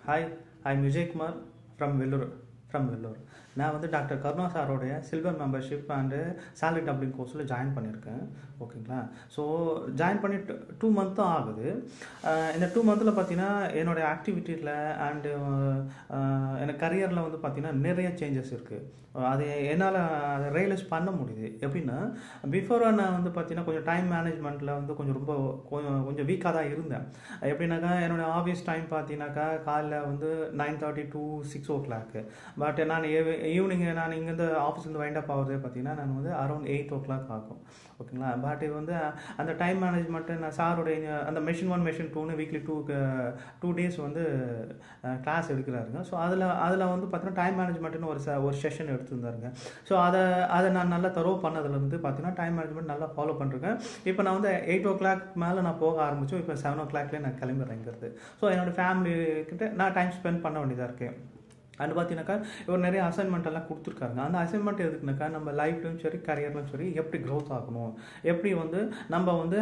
hi I Vijayakumar from Vellur from Vellur நான் வந்து doctor Karuna சாரோடைய silver membership and salary doubling கோர்ஸில் ஜாயின் பண்ணியிருக்கேன் ஓகேங்களா ஸோ ஜாயின் பண்ணி டூ மந்த் தான் ஆகுது அஹ் இந்த டூ மந்தில் பார்த்தீங்கன்னா என்னுடைய ஆக்டிவிட்டியில் அண்டு எனக்கு கரியரில் வந்து பார்த்தீங்கன்னா நிறைய சேஞ்சஸ் இருக்குது அது என்னால் அதை ரியலைஸ் பண்ண முடியுது எப்படின்னா பிஃபோராக நான் வந்து பார்த்தீங்கன்னா கொஞ்சம் டைம் மேனேஜ்மெண்ட்டில் வந்து கொஞ்சம் ரொம்ப கொஞ்சம் கொஞ்சம் வீக்காக தான் இருந்தேன் எப்படின்னாக்கா என்னோடய ஆஃபீஸ் டைம் பார்த்தீங்கன்னாக்கா காலைல வந்து nine thirty to six o'clock but நான் ஈவினிங் நான் இங்கேருந்து ஆஃபீஸ்லேருந்து வைண்ட் அப் ஆகுது பார்த்தீங்கன்னா நான் வந்து அரௌண்ட் எயிட் ஓ கிளாக் ஆகும் ஓகேங்களா பட் இது வந்து அந்த டைம் மேனேஜ்மெண்ட்டு நான் சாருடைய அந்த மெஷின் ஒன் மெஷின் டூன்னு வீக்லி டூ டூ டேஸ் வந்து கிளாஸ் எடுக்கிறாருங்க ஸோ அதில் அதில் வந்து பார்த்தீங்கன்னா டைம் மேனேஜ்மெண்ட்டுன்னு ஒரு ச ஒரு செஷன் எடுத்துருந்தாருங்க ஸோ அதை அதை நான் நல்லா தரோ பண்ணதுலேருந்து பார்த்தீங்கன்னா டைம் மேனேஜ்மெண்ட் நல்லா ஃபாலோ பண்ணிருக்கேன் இப்போ நான் வந்து எயிட் ஓ கிளாக் மேலே நான் போக ஆரம்பித்தோம் இப்போ செவன் ஓ கிளாக்லேயே நான் கிளம்பிடுறேங்கிறது ஸோ என்னோடய ஃபேமிலி கிட்ட நான் டைம் ஸ்பெண்ட் பண்ண வேண்டியதாக இருக்கேன் அண்ட் பார்த்தீங்கன்னாக்கா இவர் நிறைய அசைன்மெண்ட் எல்லாம் கொடுத்துருக்காருங்க அந்த அசைன்மெண்ட் எதுக்குனாக்கா நம்ம லைஃப்லையும் சரி கரியர்லையும் சரி எப்படி க்ரோத் ஆகணும் எப்படி வந்து நம்ம வந்து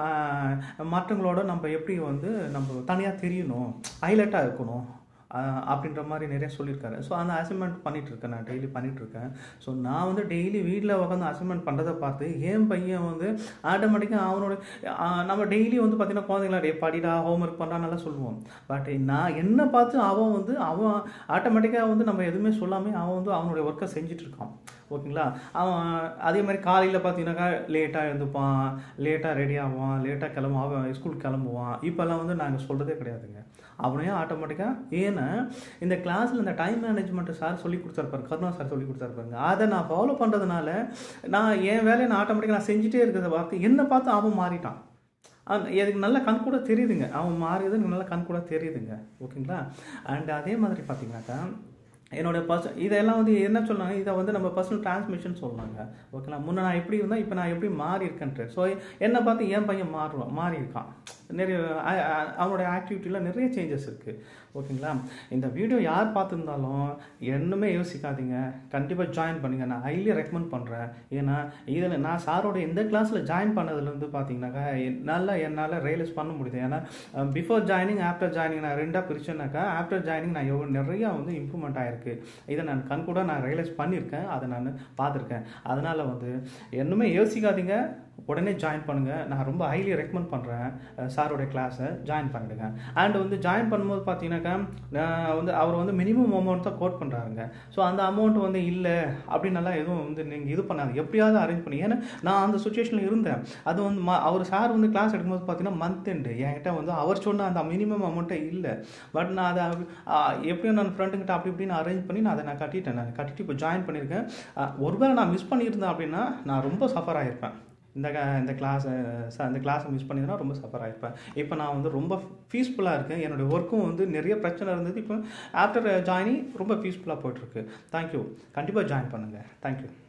மற்றவங்களோட நம்ம எப்படி வந்து நம்ம தனியாக தெரியணும் ஹைலைட்டாக இருக்கணும் அப்படின்ற மாதிரி நிறைய சொல்லியிருக்காரு ஸோ அந்த அசைன்மெண்ட் பண்ணிட்டு இருக்கேன் நான் டெய்லி பண்ணிட்டு இருக்கேன் ஸோ நான் வந்து டெய்லி வீட்டில் உட்காந்து அசைன்மெண்ட் பண்ணுறதை பார்த்து என் பையன் வந்து ஆட்டோமேட்டிக்காக அவனோட நம்ம டெய்லி வந்து பார்த்தீங்கன்னா குழந்தைங்களா டே படிடா ஹோம் ஒர்க் பண்ணுறான்னெல்லாம் சொல்லுவோம் பட் நான் என்ன பார்த்து அவன் வந்து அவன் ஆட்டோமேட்டிக்காக வந்து நம்ம எதுவுமே சொல்லாமல் அவன் வந்து அவனுடைய ஒர்க்கை செஞ்சுட்டு இருக்கான் ஓகேங்களா அவன் அதே மாதிரி காலையில் பார்த்தீங்கன்னாக்கா லேட்டாக எழுந்துப்பான் லேட்டாக ரெடி ஆவான் லேட்டாக கிளம்புவான் அவன் ஸ்கூல் கிளம்புவான் இப்போல்லாம் வந்து நாங்கள் சொல்கிறதே கிடையாதுங்க அவனையும் ஆட்டோமேட்டிக்காக ஏன்னா இந்த கிளாஸில் இந்த டைம் மேனேஜ்மெண்ட்டு சார் சொல்லி கொடுத்துருப்பாரு கருணா சார் சொல்லி கொடுத்துருப்பாருங்க அதை நான் ஃபாலோ பண்ணுறதுனால நான் என் வேலையை நான் ஆட்டோமேட்டிக்காக நான் செஞ்சுட்டே இருக்கிறத பார்த்து என்னை பார்த்து அவன் மாறிட்டான் எனக்கு நல்ல கண் கூட தெரியுதுங்க அவன் மாறியது எனக்கு நல்ல கண் கூட தெரியுதுங்க ஓகேங்களா அண்ட் அதே மாதிரி பார்த்தீங்கன்னாக்கா என்னோட பர்சன் இதெல்லாம் வந்து என்ன சொன்னாங்க இதை வந்து நம்ம பர்சனல் டிரான்ஸ்மிஷன் சொன்னாங்க ஓகேங்களா முன்னே நான் எப்படி இருந்தேன் இப்போ நான் எப்படி மாறி இருக்கேன்ட்டு ஸோ என்னை பார்த்து என் பையன் மாறுவான் மாறி இருக்கான் நிறைய அவனோட ஆக்டிவிட்டியில் நிறைய சேஞ்சஸ் இருக்குது ஓகேங்களா இந்த வீடியோ யார் பார்த்துருந்தாலும் என்னமே யோசிக்காதீங்க கண்டிப்பாக ஜாயின் பண்ணுங்க நான் ஹைலி ரெக்கமெண்ட் பண்ணுறேன் ஏன்னா இதில் நான் சாரோட எந்த கிளாஸில் ஜாயின் பண்ணதுலேருந்து பார்த்தீங்கன்னாக்கா நல்லா என்னால் ரியலைஸ் பண்ண முடியுது ஏன்னா பிஃபோர் ஜாயினிங் ஆஃப்டர் ஜாயினிங் நான் ரெண்டாக பிரிச்சேன்னாக்கா ஆஃப்டர் ஜாயினிங் நான் எவ்வளோ நிறையா வந்து இம்ப்ரூவ்மெண்ட் ஆகிருக்கு இதை நான் கண் கூட நான் ரியலைஸ் பண்ணியிருக்கேன் அதை நான் பார்த்துருக்கேன் அதனால் வந்து என்னமே யோசிக்காதீங்க உடனே ஜாயின் பண்ணுங்கள் நான் ரொம்ப ஹைலி ரெக்கமெண்ட் பண்ணுறேன் சாரோடைய கிளாஸை ஜாயின் பண்ணிடுங்க அண்ட் வந்து ஜாயின் பண்ணும்போது பார்த்தீங்கன்னாக்கா வந்து அவர் வந்து மினிமம் அமௌண்ட் தான் கோட் பண்ணுறாருங்க ஸோ அந்த அமௌண்ட் வந்து இல்லை அப்படின்னலாம் எதுவும் வந்து நீங்கள் இது பண்ணாது எப்படியாவது அரேஞ்ச் பண்ணி ஏன்னா நான் அந்த சுச்சுவேஷனில் இருந்தேன் அது வந்து அவர் சார் வந்து கிளாஸ் எடுக்கும்போது பார்த்தீங்கன்னா மந்த் எண்டு என்கிட்ட வந்து அவர் சொன்ன அந்த மினிமம் அமௌண்ட்டே இல்லை பட் நான் அதை எப்படியும் நான் ஃப்ரெண்டுங்கிட்ட அப்படி இப்படின்னு அரேஞ்ச் பண்ணி நான் அதை நான் கட்டிட்டேன் நான் கட்டிட்டு இப்போ ஜாயின் பண்ணியிருக்கேன் ஒருவேளை நான் மிஸ் பண்ணியிருந்தேன் அப்படின்னா நான் ரொம்ப சஃபர் ஆகிருப்பேன் இந்த இந்த கிளாஸை இந்த கிளாஸை மிஸ் பண்ணியிருந்தா ரொம்ப சஃபர் ஆகிருப்பேன் இப்போ நான் வந்து ரொம்ப பீஸ்ஃபுல்லாக இருக்கேன் என்னுடைய ஒர்க்கும் வந்து நிறைய பிரச்சனை இருந்தது இப்போ ஆஃப்டர் ஜாயினிங் ரொம்ப பீஸ்ஃபுல்லாக போயிட்டுருக்கு தேங்க்யூ கண்டிப்பாக ஜாயின் பண்ணுங்கள் தேங்க்யூ